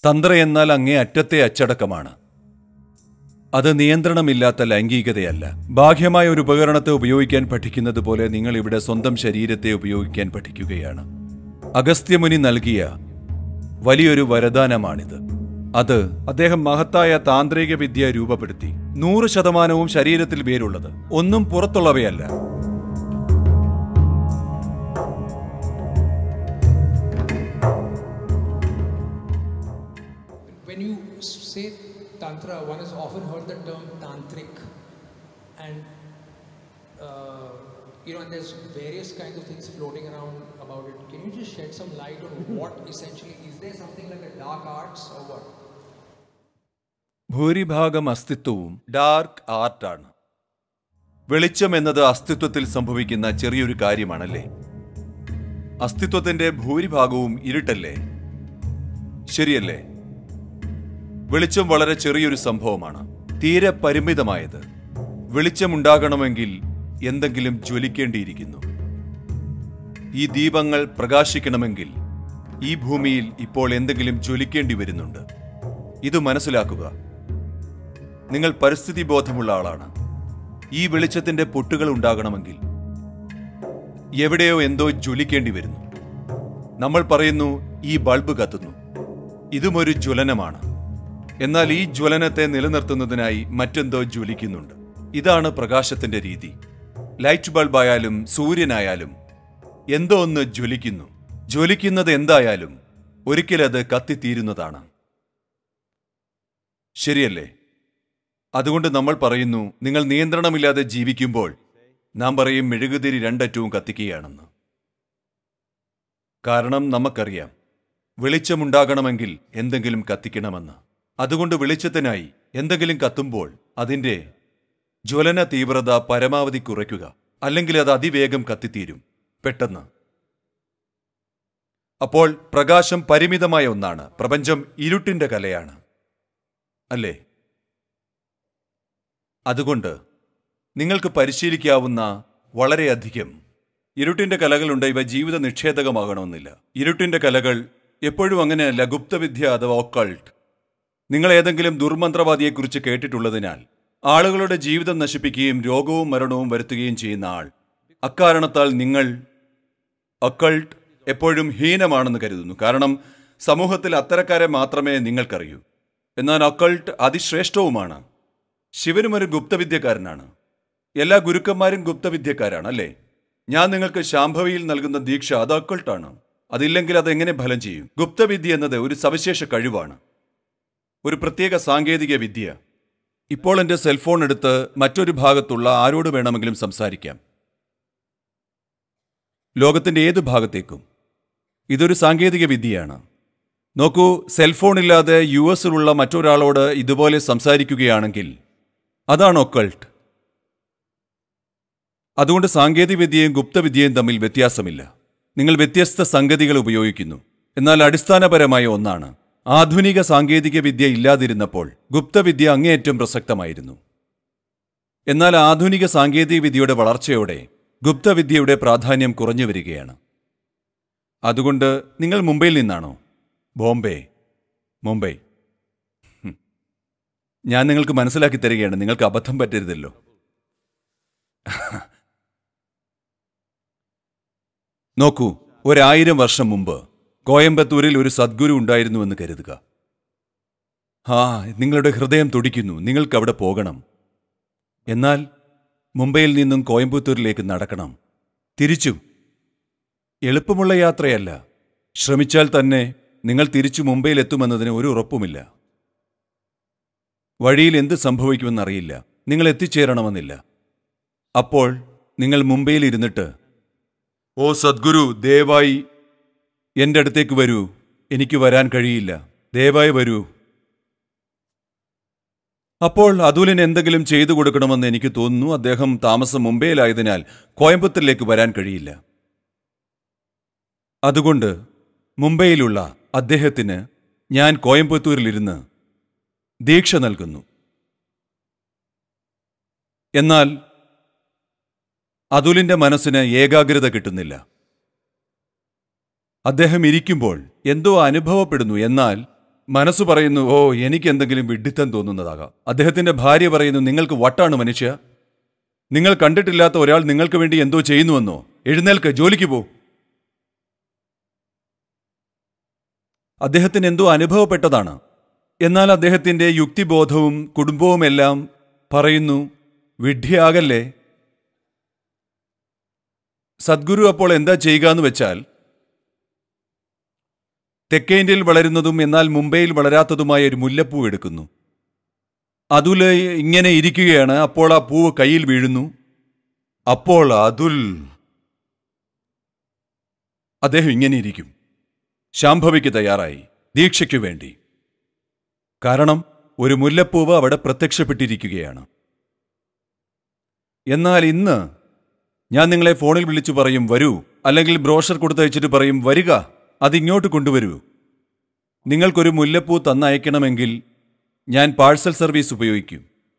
തന്ത്ര എന്നാൽ അങ്ങേ അറ്റത്തെ അച്ചടക്കമാണ് അത് നിയന്ത്രണമില്ലാത്ത ലൈംഗികതയല്ല ബാഹ്യമായ ഒരു ഉപകരണത്തെ ഉപയോഗിക്കാൻ പഠിക്കുന്നത് പോലെ നിങ്ങൾ ഇവിടെ സ്വന്തം ശരീരത്തെ ഉപയോഗിക്കാൻ പഠിക്കുകയാണ് അഗസ്ത്യമുനി നൽകിയ വലിയൊരു വരദാനമാണിത് അത് അദ്ദേഹം മഹത്തായ താന്ത്രിക വിദ്യ രൂപപ്പെടുത്തി നൂറ് ശതമാനവും ശരീരത്തിൽ വേരുള്ളത് ഒന്നും പുറത്തുള്ളവയല്ല When you say Tantra, one has often heard the term Tantric. And, uh, you know, and there's various kinds of things floating around about it. Can you just shed some light on what essentially, is there something like a dark arts or what? ഭൂരിഭാഗം അസ്തിത്വവും dark ആർട്ടാണ് വെളിച്ചം എന്നത് അസ്തിത്വത്തിൽ സംഭവിക്കുന്ന ചെറിയൊരു കാര്യമാണല്ലേ അസ്തിത്വത്തിന്റെ ഭൂരിഭാഗവും ഇരുട്ടല്ലേ ശരിയല്ലേ വെളിച്ചം വളരെ ചെറിയൊരു സംഭവമാണ് തീരെ പരിമിതമായത് വെളിച്ചമുണ്ടാകണമെങ്കിൽ എന്തെങ്കിലും ജ്വലിക്കേണ്ടിയിരിക്കുന്നു ഈ ദീപങ്ങൾ പ്രകാശിക്കണമെങ്കിൽ ഈ ഭൂമിയിൽ ഇപ്പോൾ എന്തെങ്കിലും ജ്വലിക്കേണ്ടി വരുന്നുണ്ട് ഇത് മനസ്സിലാക്കുക നിങ്ങൾ പരിസ്ഥിതി ബോധമുള്ള ആളാണ് ഈ വെളിച്ചത്തിന്റെ പൊട്ടുകൾ ഉണ്ടാകണമെങ്കിൽ എവിടെയോ എന്തോ ജ്വലിക്കേണ്ടി വരുന്നു നമ്മൾ പറയുന്നു ഈ ബൾബ് കത്തുന്നു ഇതും ഒരു ജ്വലനമാണ് എന്നാൽ ഈ ജ്വലനത്തെ നിലനിർത്തുന്നതിനായി മറ്റെന്തോ ജ്വലിക്കുന്നുണ്ട് ഇതാണ് പ്രകാശത്തിന്റെ രീതി ലൈറ്റ് ബൾബായാലും സൂര്യനായാലും എന്തോ ഒന്ന് ജ്വലിക്കുന്നു ജ്വലിക്കുന്നത് എന്തായാലും ഒരിക്കലത് കത്തിത്തീരുന്നതാണ് ശരിയല്ലേ അതുകൊണ്ട് നമ്മൾ പറയുന്നു നിങ്ങൾ നിയന്ത്രണമില്ലാതെ ജീവിക്കുമ്പോൾ നാം പറയും മെഴുകുതിരി രണ്ടറ്റവും കത്തിക്കുകയാണെന്ന് കാരണം നമുക്കറിയാം വെളിച്ചമുണ്ടാകണമെങ്കിൽ എന്തെങ്കിലും കത്തിക്കണമെന്ന് അതുകൊണ്ട് വെളിച്ചത്തിനായി എന്തെങ്കിലും കത്തുമ്പോൾ അതിന്റെ ജ്വലന തീവ്രത പരമാവധി കുറയ്ക്കുക അല്ലെങ്കിൽ അത് അതിവേഗം കത്തിത്തീരും പെട്ടെന്ന് അപ്പോൾ പ്രകാശം പരിമിതമായ ഒന്നാണ് പ്രപഞ്ചം ഇരുട്ടിന്റെ കലയാണ് അല്ലേ അതുകൊണ്ട് നിങ്ങൾക്ക് പരിശീലിക്കാവുന്ന വളരെയധികം ഇരുട്ടിന്റെ കലകളുണ്ട് ഇവ ജീവിത നിക്ഷേധകമാകണമെന്നില്ല ഇരുട്ടിന്റെ കലകൾ എപ്പോഴും അങ്ങനെയല്ല ഗുപ്തവിദ്യ അഥവാ ഒക്കൾട്ട് നിങ്ങൾ ഏതെങ്കിലും ദുർമന്ത്രവാദിയെക്കുറിച്ച് കേട്ടിട്ടുള്ളതിനാൽ ആളുകളുടെ ജീവിതം നശിപ്പിക്കുകയും രോഗവും മരണവും വരുത്തുകയും ചെയ്യുന്ന ആൾ അക്കാരണത്താൽ നിങ്ങൾ ഒക്കൾട്ട് എപ്പോഴും ഹീനമാണെന്ന് കരുതുന്നു കാരണം സമൂഹത്തിൽ അത്തരക്കാരെ മാത്രമേ നിങ്ങൾക്കറിയൂ എന്നാൽ ഒക്കൾട്ട് അതിശ്രേഷ്ഠവുമാണ് ശിവനും ഒരു ഗുപ്തവിദ്യക്കാരനാണ് എല്ലാ ഗുരുക്കന്മാരും ഗുപ്തവിദ്യക്കാരാണ് അല്ലേ ഞാൻ നിങ്ങൾക്ക് ശാംഭവിയിൽ നൽകുന്ന ദീക്ഷ അത് ഒക്കൾട്ടാണ് അതില്ലെങ്കിൽ അത് എങ്ങനെ ഫലം ചെയ്യും ഗുപ്തവിദ്യ എന്നത് ഒരു സവിശേഷ കഴിവാണ് ഒരു പ്രത്യേക സാങ്കേതിക വിദ്യ ഇപ്പോൾ എൻ്റെ സെൽഫോൺ എടുത്ത് മറ്റൊരു ഭാഗത്തുള്ള ആരോട് വേണമെങ്കിലും സംസാരിക്കാം ലോകത്തിന്റെ ഏത് ഭാഗത്തേക്കും ഇതൊരു സാങ്കേതിക വിദ്യയാണ് നോക്കൂ സെൽഫോൺ ഇല്ലാതെ യു എസിലുള്ള മറ്റൊരാളോട് ഇതുപോലെ സംസാരിക്കുകയാണെങ്കിൽ അതാണ് ഒക്കൾട്ട് അതുകൊണ്ട് സാങ്കേതികവിദ്യയും ഗുപ്തവിദ്യയും തമ്മിൽ വ്യത്യാസമില്ല നിങ്ങൾ വ്യത്യസ്ത സംഗതികൾ ഉപയോഗിക്കുന്നു എന്നാൽ അടിസ്ഥാനപരമായ ഒന്നാണ് ആധുനിക സാങ്കേതിക വിദ്യ ഇല്ലാതിരുന്നപ്പോൾ ഗുപ്തവിദ്യ അങ്ങേയറ്റം പ്രസക്തമായിരുന്നു എന്നാൽ ആധുനിക സാങ്കേതിക വിദ്യയുടെ വളർച്ചയോടെ ഗുപ്തവിദ്യയുടെ പ്രാധാന്യം കുറഞ്ഞു വരികയാണ് അതുകൊണ്ട് നിങ്ങൾ മുംബൈയിൽ നിന്നാണോ ബോംബെ മുംബൈ ഹും. ഞാൻ നിങ്ങൾക്ക് മനസ്സിലാക്കി തരികയാണ് നിങ്ങൾക്ക് അബദ്ധം പറ്റരുതല്ലോ നോക്കൂ ഒരായിരം വർഷം മുമ്പ് കോയമ്പത്തൂരിൽ ഒരു സദ്ഗുരു ഉണ്ടായിരുന്നുവെന്ന് കരുതുക ആ നിങ്ങളുടെ ഹൃദയം തുടിക്കുന്നു നിങ്ങൾക്ക് അവിടെ പോകണം എന്നാൽ മുംബൈയിൽ നിന്നും കോയമ്പത്തൂരിലേക്ക് നടക്കണം തിരിച്ചും എളുപ്പമുള്ള യാത്രയല്ല ശ്രമിച്ചാൽ തന്നെ നിങ്ങൾ തിരിച്ചു മുംബൈയിലെത്തുമെന്നതിന് ഒരു ഉറപ്പുമില്ല വഴിയിൽ എന്ത് സംഭവിക്കുമെന്നറിയില്ല നിങ്ങൾ എത്തിച്ചേരണമെന്നില്ല അപ്പോൾ നിങ്ങൾ മുംബൈയിൽ ഇരുന്നിട്ട് ഓ സദ്ഗുരു ദയവായി എൻ്റെ അടുത്തേക്ക് വരൂ എനിക്ക് വരാൻ കഴിയില്ല ദയവായി വരൂ അപ്പോൾ അതുലിന് എന്തെങ്കിലും ചെയ്തു കൊടുക്കണമെന്ന് എനിക്ക് തോന്നുന്നു അദ്ദേഹം താമസം മുംബൈയിലായതിനാൽ കോയമ്പത്തൂരിലേക്ക് വരാൻ കഴിയില്ല അതുകൊണ്ട് മുംബൈയിലുള്ള അദ്ദേഹത്തിന് ഞാൻ കോയമ്പത്തൂരിലിരുന്ന് ദീക്ഷ നൽകുന്നു എന്നാൽ അതുലിന്റെ മനസ്സിന് ഏകാഗ്രത കിട്ടുന്നില്ല അദ്ദേഹം ഇരിക്കുമ്പോൾ എന്തോ അനുഭവപ്പെടുന്നു എന്നാൽ മനസ്സ് പറയുന്നു ഓ എനിക്ക് എന്തെങ്കിലും വിഡ്ഢിത്തം തോന്നുന്നതാകാം അദ്ദേഹത്തിന്റെ ഭാര്യ പറയുന്നു നിങ്ങൾക്ക് വട്ടാണ് മനുഷ്യ നിങ്ങൾ കണ്ടിട്ടില്ലാത്ത ഒരാൾ നിങ്ങൾക്ക് വേണ്ടി എന്തോ ചെയ്യുന്നുവെന്നോ എഴുന്നേൽക്ക് ജോലിക്ക് പോ അദ്ദേഹത്തിന് എന്തോ അനുഭവപ്പെട്ടതാണ് എന്നാൽ അദ്ദേഹത്തിന്റെ യുക്തിബോധവും കുടുംബവുമെല്ലാം പറയുന്നു വിഡ്ഢിയാകല്ലേ സദ്ഗുരു അപ്പോൾ എന്താ ചെയ്യുക എന്ന് വെച്ചാൽ തെക്കേ ഇന്ത്യയിൽ വളരുന്നതും എന്നാൽ മുംബൈയിൽ വളരാത്തതുമായ ഒരു മുല്ലപ്പൂ എടുക്കുന്നു അതുല് ഇങ്ങനെ ഇരിക്കുകയാണ് അപ്പോൾ ആ പൂവ് കയ്യിൽ വീഴുന്നു അപ്പോൾ അതുൽ അദ്ദേഹം ഇങ്ങനെ ഇരിക്കും ശാംഭവിക്ക് തയ്യാറായി ദീക്ഷയ്ക്കു വേണ്ടി കാരണം ഒരു മുല്ലപ്പൂവ് അവിടെ പ്രത്യക്ഷപ്പെട്ടിരിക്കുകയാണ് എന്നാൽ ഇന്ന് ഞാൻ നിങ്ങളെ ഫോണിൽ വിളിച്ചു പറയും വരൂ അല്ലെങ്കിൽ ബ്രോഷർ കൊടുത്തയച്ചിട്ട് പറയും വരിക അതിങ്ങോട്ട് കൊണ്ടുവരൂ നിങ്ങൾക്കൊരു മുല്ലപ്പൂ തന്നയക്കണമെങ്കിൽ ഞാൻ പാഴ്സൽ സർവീസ് ഉപയോഗിക്കും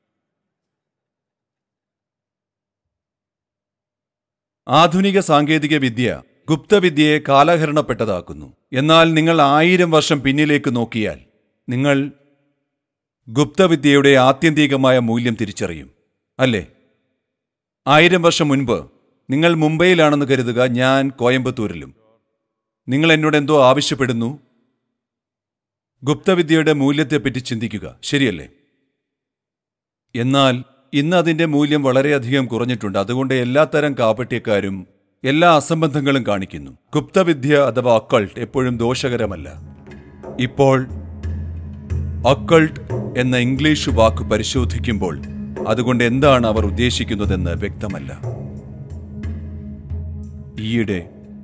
ആധുനിക സാങ്കേതിക വിദ്യ ഗുപ്തവിദ്യയെ കാലഹരണപ്പെട്ടതാക്കുന്നു എന്നാൽ നിങ്ങൾ ആയിരം വർഷം പിന്നിലേക്ക് നോക്കിയാൽ നിങ്ങൾ ഗുപ്തവിദ്യയുടെ ആത്യന്തികമായ മൂല്യം തിരിച്ചറിയും അല്ലേ ആയിരം വർഷം മുൻപ് നിങ്ങൾ മുംബൈയിലാണെന്ന് കരുതുക ഞാൻ കോയമ്പത്തൂരിലും നിങ്ങൾ എന്നോട് എന്തോ ആവശ്യപ്പെടുന്നു ഗുപ്തവിദ്യയുടെ മൂല്യത്തെപ്പറ്റി ചിന്തിക്കുക ശരിയല്ലേ എന്നാൽ ഇന്ന് അതിന്റെ മൂല്യം വളരെയധികം കുറഞ്ഞിട്ടുണ്ട് അതുകൊണ്ട് എല്ലാത്തരം കാപട്യക്കാരും എല്ലാ അസംബന്ധങ്ങളും കാണിക്കുന്നു ഗുപ്തവിദ്യ അഥവാ അക്കൾട്ട് എപ്പോഴും ദോഷകരമല്ല ഇപ്പോൾ അക്കൾട്ട് എന്ന ഇംഗ്ലീഷ് വാക്ക് പരിശോധിക്കുമ്പോൾ അതുകൊണ്ട് എന്താണ് അവർ ഉദ്ദേശിക്കുന്നതെന്ന് വ്യക്തമല്ല ഈയിടെ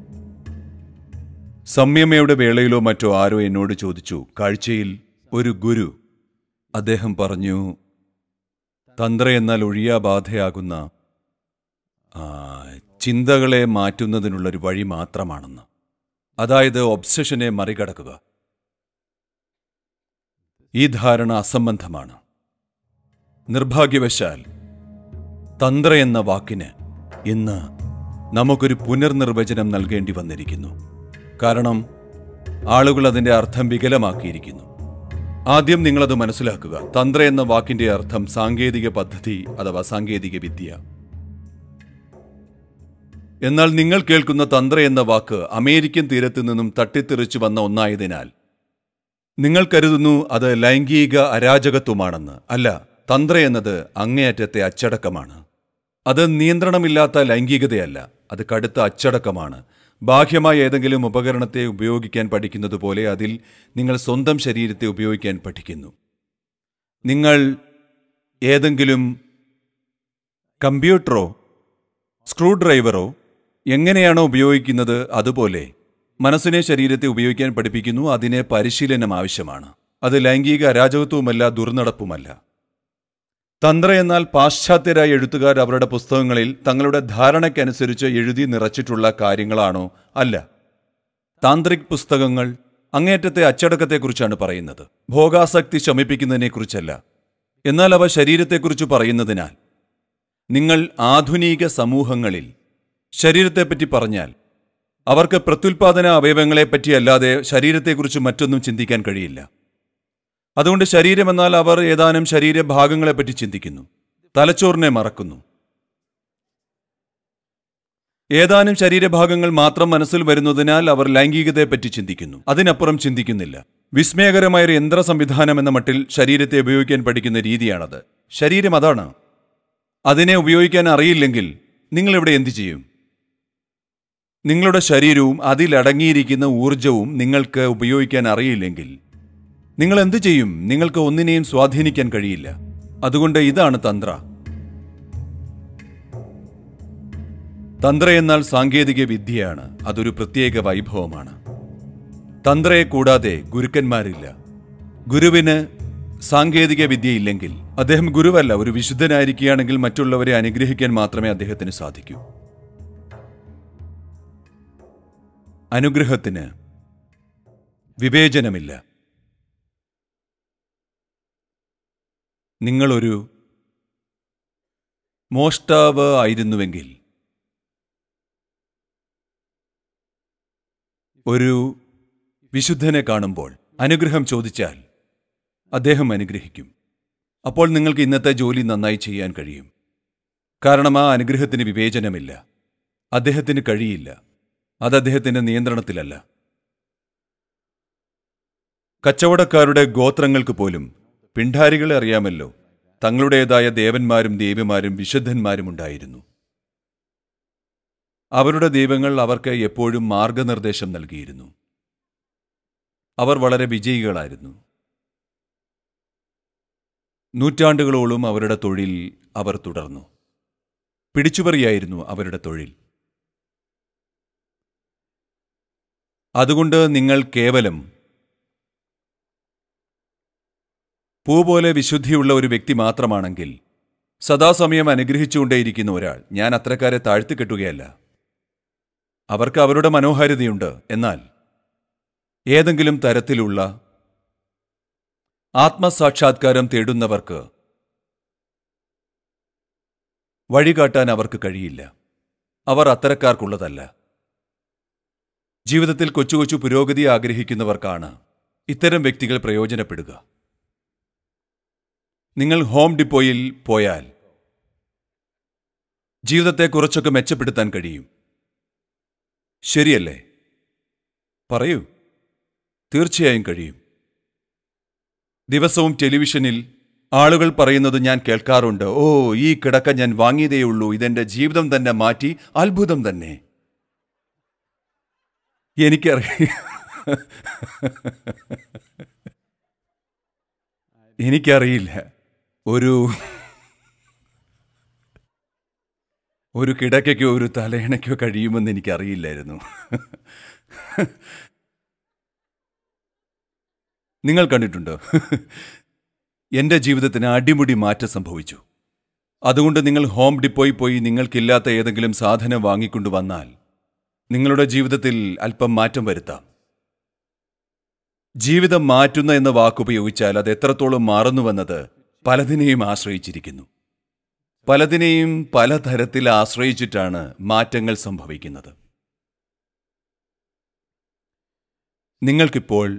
സംയമയുടെ വേളയിലോ മറ്റോ ആരോ എന്നോട് ചോദിച്ചു കാഴ്ചയിൽ ഒരു ഗുരു അദ്ദേഹം പറഞ്ഞു തന്ത്ര എന്നാൽ ഒഴിയാബാധയാകുന്ന ആ, ചിന്തകളെ മാറ്റുന്നതിനുള്ളൊരു വഴി മാത്രമാണെന്ന് അതായത് ഒബ്സഷനെ മറികടക്കുക ഈ ധാരണ അസംബന്ധമാണ് നിർഭാഗ്യവശാൽ തന്ത്ര എന്ന വാക്കിന് ഇന്ന് നമുക്കൊരു പുനർനിർവചനം നൽകേണ്ടി വന്നിരിക്കുന്നു കാരണം ആളുകൾ അതിന്റെ അർത്ഥം വികലമാക്കിയിരിക്കുന്നു ആദ്യം നിങ്ങളത് മനസ്സിലാക്കുക തന്ത്ര എന്ന വാക്കിന്റെ അർത്ഥം സാങ്കേതിക പദ്ധതി അഥവാ സാങ്കേതിക വിദ്യ എന്നാൽ നിങ്ങൾ കേൾക്കുന്ന തന്ത്ര എന്ന വാക്ക് അമേരിക്കൻ തീരത്തു നിന്നും തട്ടിത്തെറിച്ചു വന്ന ഒന്നായതിനാൽ നിങ്ങൾ കരുതുന്നു അത് ലൈംഗിക അരാജകത്വമാണെന്ന് അല്ല തന്ത്ര എന്നത് അങ്ങേയറ്റത്തെ അച്ചടക്കമാണ് അത് നിയന്ത്രണമില്ലാത്ത ലൈംഗികതയല്ല അത് കടുത്ത അച്ചടക്കമാണ് ബാഹ്യമായ ഏതെങ്കിലും ഉപകരണത്തെ ഉപയോഗിക്കാൻ പഠിക്കുന്നത് പോലെ അതിൽ നിങ്ങൾ സ്വന്തം ശരീരത്തെ ഉപയോഗിക്കാൻ പഠിക്കുന്നു നിങ്ങൾ ഏതെങ്കിലും കമ്പ്യൂട്ടറോ സ്ക്രൂ ഡ്രൈവറോ എങ്ങനെയാണോ ഉപയോഗിക്കുന്നത് അതുപോലെ മനസ്സിനെ ശരീരത്തെ ഉപയോഗിക്കാൻ പഠിപ്പിക്കുന്നു അതിന് പരിശീലനം ആവശ്യമാണ് അത് ലൈംഗിക അരാജകത്വവുമല്ല ദുർനടപ്പുമല്ല തന്ത്ര എന്നാൽ പാശ്ചാത്യരായ എഴുത്തുകാർ അവരുടെ പുസ്തകങ്ങളിൽ തങ്ങളുടെ ധാരണയ്ക്കനുസരിച്ച് എഴുതി നിറച്ചിട്ടുള്ള കാര്യങ്ങളാണോ അല്ല താന്ത്രിക് പുസ്തകങ്ങൾ അങ്ങേറ്റത്തെ അച്ചടക്കത്തെക്കുറിച്ചാണ് പറയുന്നത് ഭോഗാസക്തി ശമിപ്പിക്കുന്നതിനെക്കുറിച്ചല്ല എന്നാൽ അവ ശരീരത്തെക്കുറിച്ച് പറയുന്നതിനാൽ നിങ്ങൾ ആധുനിക സമൂഹങ്ങളിൽ ശരീരത്തെപ്പറ്റി പറഞ്ഞാൽ അവർക്ക് പ്രത്യുൽപാദന അവയവങ്ങളെപ്പറ്റി അല്ലാതെ ശരീരത്തെക്കുറിച്ച് മറ്റൊന്നും ചിന്തിക്കാൻ കഴിയില്ല അതുകൊണ്ട് ശരീരമെന്നാൽ അവർ ഏതാനും ശരീരഭാഗങ്ങളെപ്പറ്റി ചിന്തിക്കുന്നു തലച്ചോറിനെ മറക്കുന്നു ഏതാനും ശരീരഭാഗങ്ങൾ മാത്രം മനസ്സിൽ വരുന്നതിനാൽ അവർ ലൈംഗികതയെപ്പറ്റി ചിന്തിക്കുന്നു അതിനപ്പുറം ചിന്തിക്കുന്നില്ല വിസ്മയകരമായ ഒരു യന്ത്ര സംവിധാനം എന്ന മട്ടിൽ ശരീരത്തെ ഉപയോഗിക്കാൻ പഠിക്കുന്ന രീതിയാണത് ശരീരം അതാണ് അതിനെ ഉപയോഗിക്കാൻ അറിയില്ലെങ്കിൽ നിങ്ങൾ ഇവിടെ എന്തു ചെയ്യും നിങ്ങളുടെ ശരീരവും അതിലടങ്ങിയിരിക്കുന്ന ഊർജവും നിങ്ങൾക്ക് ഉപയോഗിക്കാൻ അറിയില്ലെങ്കിൽ നിങ്ങൾ എന്തു ചെയ്യും നിങ്ങൾക്ക് ഒന്നിനെയും സ്വാധീനിക്കാൻ കഴിയില്ല അതുകൊണ്ട് ഇതാണ് തന്ത്ര തന്ത്ര എന്നാൽ സാങ്കേതിക വിദ്യയാണ് അതൊരു പ്രത്യേക വൈഭവമാണ് തന്ത്രയെ കൂടാതെ ഗുരുക്കന്മാരില്ല ഗുരുവിന് സാങ്കേതിക വിദ്യയില്ലെങ്കിൽ അദ്ദേഹം ഗുരുവല്ല ഒരു വിശുദ്ധനായിരിക്കുകയാണെങ്കിൽ മറ്റുള്ളവരെ അനുഗ്രഹിക്കാൻ മാത്രമേ അദ്ദേഹത്തിന് സാധിക്കൂ അനുഗ്രഹത്തിന് വിവേചനമില്ല നിങ്ങളൊരു മോഷ്ടാവ് ആയിരുന്നുവെങ്കിൽ ഒരു വിശുദ്ധനെ കാണുമ്പോൾ അനുഗ്രഹം ചോദിച്ചാൽ അദ്ദേഹം അനുഗ്രഹിക്കും അപ്പോൾ നിങ്ങൾക്ക് ഇന്നത്തെ ജോലി നന്നായി ചെയ്യാൻ കഴിയും കാരണം ആ അനുഗ്രഹത്തിന് വിവേചനമില്ല അദ്ദേഹത്തിന് കഴിയില്ല അത് അദ്ദേഹത്തിന്റെ നിയന്ത്രണത്തിലല്ല കച്ചവടക്കാരുടെ ഗോത്രങ്ങൾക്ക് പോലും പിണ്ഡാരികളെ അറിയാമല്ലോ തങ്ങളുടേതായ ദേവന്മാരും ദേവിമാരും വിശുദ്ധന്മാരും ഉണ്ടായിരുന്നു അവരുടെ ദൈവങ്ങൾ അവർക്ക് എപ്പോഴും മാർഗനിർദ്ദേശം നൽകിയിരുന്നു അവർ വളരെ വിജയികളായിരുന്നു നൂറ്റാണ്ടുകളോളം അവരുടെ തൊഴിൽ അവർ തുടർന്നു പിടിച്ചുപറിയായിരുന്നു അവരുടെ തൊഴിൽ അതുകൊണ്ട് നിങ്ങൾ കേവലം പൂ പോലെ വിശുദ്ധിയുള്ള ഒരു വ്യക്തി മാത്രമാണെങ്കിൽ സദാസമയം അനുഗ്രഹിച്ചുകൊണ്ടേയിരിക്കുന്ന ഒരാൾ ഞാൻ അത്രക്കാരെ താഴ്ത്തിക്കെട്ടുകയല്ല അവർക്ക് അവരുടെ മനോഹാരിതയുണ്ട് എന്നാൽ ഏതെങ്കിലും തരത്തിലുള്ള ആത്മസാക്ഷാത്കാരം തേടുന്നവർക്ക് വഴികാട്ടാൻ അവർക്ക് കഴിയില്ല അവർ അത്തരക്കാർക്കുള്ളതല്ല ജീവിതത്തിൽ കൊച്ചു കൊച്ചു പുരോഗതി ആഗ്രഹിക്കുന്നവർക്കാണ് ഇത്തരം വ്യക്തികൾ പ്രയോജനപ്പെടുക നിങ്ങൾ ഹോം ഡിപ്പോയിൽ പോയാൽ ജീവിതത്തെ കുറച്ചൊക്കെ മെച്ചപ്പെടുത്താൻ കഴിയും ശരിയല്ലേ പറയൂ തീർച്ചയായും കഴിയും ദിവസവും ടെലിവിഷനിൽ ആളുകൾ പറയുന്നത് ഞാൻ കേൾക്കാറുണ്ട് ഓ ഈ കിടക്ക ഞാൻ വാങ്ങിയതേയുള്ളൂ ഇതെന്റെ ജീവിതം തന്നെ മാറ്റി അത്ഭുതം തന്നെ എനിക്കറിയാം എനിക്കറിയില്ല ഒരു ഒരു കിടക്കയ്ക്കോ ഒരു തലയിണയ്ക്കോ കഴിയുമെന്ന് എനിക്കറിയില്ലായിരുന്നു നിങ്ങൾ കണ്ടിട്ടുണ്ടോ എൻ്റെ ജീവിതത്തിന് അടിമുടി മാറ്റം സംഭവിച്ചു അതുകൊണ്ട് നിങ്ങൾ ഹോം ഡിപ്പോയിൽ പോയി നിങ്ങൾക്കില്ലാത്ത ഏതെങ്കിലും സാധനം വാങ്ങിക്കൊണ്ടു വന്നാൽ നിങ്ങളുടെ ജീവിതത്തിൽ അല്പം മാറ്റം വരുത്താം ജീവിതം മാറ്റുന്ന എന്ന വാക്കുപയോഗിച്ചാൽ അത് എത്രത്തോളം മാറുന്നുവെന്നത് പലതിനെയും ആശ്രയിച്ചിരിക്കുന്നു പലതിനെയും പലതരത്തിൽ ആശ്രയിച്ചിട്ടാണ് മാറ്റങ്ങൾ സംഭവിക്കുന്നത് നിങ്ങൾക്കിപ്പോൾ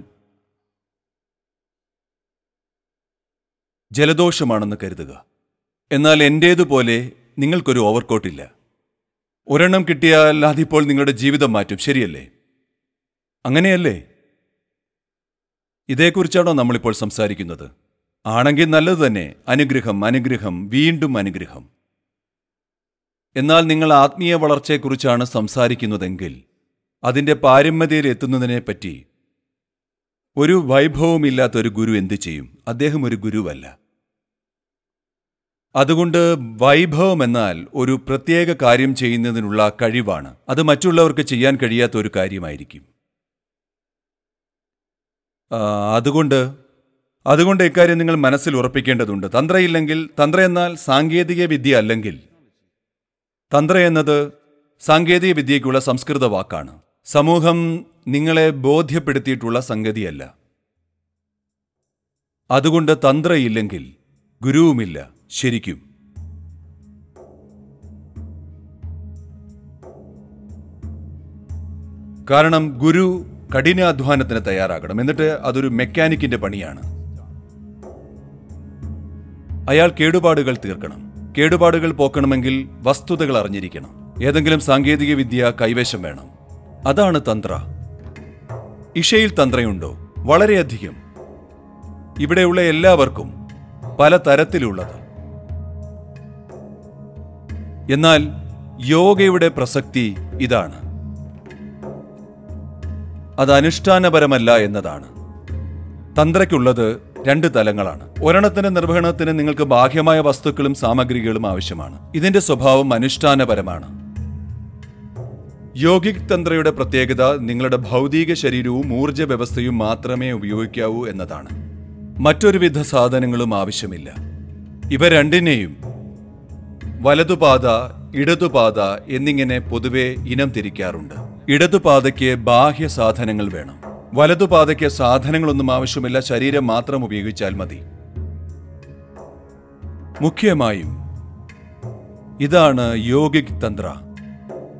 ജലദോഷമാണെന്ന് കരുതുക എന്നാൽ എൻ്റേതുപോലെ നിങ്ങൾക്കൊരു ഓവർകോട്ടില്ല ഒരെണ്ണം കിട്ടിയാൽ അതിപ്പോൾ നിങ്ങളുടെ ജീവിതം മാറ്റും ശരിയല്ലേ അങ്ങനെയല്ലേ ഇതേക്കുറിച്ചാണോ നമ്മളിപ്പോൾ സംസാരിക്കുന്നത് ആണെങ്കിൽ നല്ലത് തന്നെ അനുഗ്രഹം അനുഗ്രഹം വീണ്ടും അനുഗ്രഹം എന്നാൽ നിങ്ങൾ ആത്മീയ വളർച്ചയെക്കുറിച്ചാണ് സംസാരിക്കുന്നതെങ്കിൽ അതിൻ്റെ പാരമ്യതയിൽ എത്തുന്നതിനെപ്പറ്റി ഒരു വൈഭവമില്ലാത്ത ഒരു ഗുരു എന്തു ചെയ്യും അദ്ദേഹം ഒരു ഗുരുവല്ല അതുകൊണ്ട് വൈഭവം എന്നാൽ ഒരു പ്രത്യേക കാര്യം ചെയ്യുന്നതിനുള്ള കഴിവാണ് അത് മറ്റുള്ളവർക്ക് ചെയ്യാൻ കഴിയാത്ത ഒരു കാര്യമായിരിക്കും ആ, അതുകൊണ്ട് അതുകൊണ്ട് ഇക്കാര്യം നിങ്ങൾ മനസ്സിൽ ഉറപ്പിക്കേണ്ടതുണ്ട് തന്ത്രയില്ലെങ്കിൽ തന്ത്ര എന്നാൽ സാങ്കേതിക വിദ്യ അല്ലെങ്കിൽ തന്ത്ര എന്നത് സാങ്കേതിക വിദ്യയ്ക്കുള്ള സംസ്കൃത വാക്കാണ് സമൂഹം നിങ്ങളെ ബോധ്യപ്പെടുത്തിയിട്ടുള്ള സംഗതിയല്ല അതുകൊണ്ട് തന്ത്രയില്ലെങ്കിൽ ഗുരുവുമില്ല ശരിക്കും കാരണം ഗുരു കഠിനാധ്വാനത്തിന് തയ്യാറാകണം എന്നിട്ട് അതൊരു മെക്കാനിക്കിന്റെ പണിയാണ് അയാൾ കേടുപാടുകൾ തീർക്കണം കേടുപാടുകൾ പോക്കണമെങ്കിൽ വസ്തുതകൾ അറിഞ്ഞിരിക്കണം ഏതെങ്കിലും സാങ്കേതിക വിദ്യ കൈവശം വേണം അതാണ് തന്ത്ര ഇഷയിൽ തന്ത്രയുണ്ടോ വളരെയധികം ഇവിടെയുള്ള എല്ലാവർക്കും പല തരത്തിലുള്ളത് എന്നാൽ യോഗയുടെ പ്രസക്തി ഇതാണ് അത് അനുഷ്ഠാനപരമല്ല എന്നതാണ് തന്ത്രയ്ക്കുള്ളത് രണ്ട് തലങ്ങളാണ് ഒരെണ്ണത്തിന്റെ നിർവഹണത്തിന് നിങ്ങൾക്ക് ബാഹ്യമായ വസ്തുക്കളും സാമഗ്രികളും ആവശ്യമാണ് ഇതിന്റെ സ്വഭാവം അനുഷ്ഠാനപരമാണ് യോഗിക് തന്ത്രയുടെ പ്രത്യേകത നിങ്ങളുടെ ഭൗതിക ശരീരവും ഊർജ വ്യവസ്ഥയും മാത്രമേ ഉപയോഗിക്കാവൂ എന്നതാണ് മറ്റൊരുവിധ സാധനങ്ങളും ആവശ്യമില്ല ഇവ രണ്ടിനെയും വലതുപാത ഇടതുപാത എന്നിങ്ങനെ പൊതുവെ ഇനം തിരിക്കാറുണ്ട് ഇടതുപാതയ്ക്ക് ബാഹ്യ സാധനങ്ങൾ വേണം വലതുപാതയ്ക്ക് സാധനങ്ങളൊന്നും ആവശ്യമില്ല ശരീരം മാത്രം ഉപയോഗിച്ചാൽ മതി മുഖ്യമായും ഇതാണ് യോഗിക് തന്ത്ര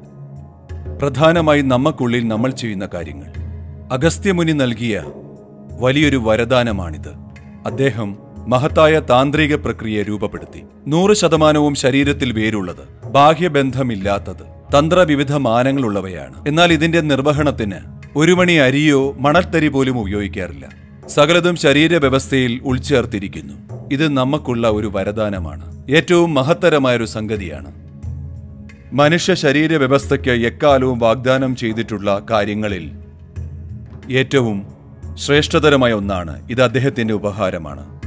പ്രധാനമായും നമുക്കുള്ളിൽ നമ്മൾ ചെയ്യുന്ന കാര്യങ്ങൾ അഗസ്ത്യമുനി നൽകിയ വലിയൊരു വരദാനമാണിത് അദ്ദേഹം മഹത്തായ താന്ത്രിക പ്രക്രിയ രൂപപ്പെടുത്തി നൂറ് ശതമാനവും ശരീരത്തിൽ വേരുള്ളത് ബാഹ്യബന്ധമില്ലാത്തത് തന്ത്രവിവിധ മാനങ്ങളുള്ളവയാണ് എന്നാൽ ഇതിന്റെ നിർവഹണത്തിന് ഒരു മണി അരിയോ മണൽത്തരി പോലും ഉപയോഗിക്കാറില്ല സകലതും ശരീരവ്യവസ്ഥയിൽ ഉൾച്ചേർത്തിരിക്കുന്നു ഇത് നമുക്കുള്ള ഒരു വരദാനമാണ് ഏറ്റവും മഹത്തരമായൊരു സംഗതിയാണ് മനുഷ്യ ശരീര വ്യവസ്ഥയ്ക്ക് എക്കാലവും വാഗ്ദാനം ചെയ്തിട്ടുള്ള കാര്യങ്ങളിൽ ഏറ്റവും ശ്രേഷ്ഠതരമായ ഒന്നാണ് ഇത് അദ്ദേഹത്തിന്റെ ഉപഹാരമാണ്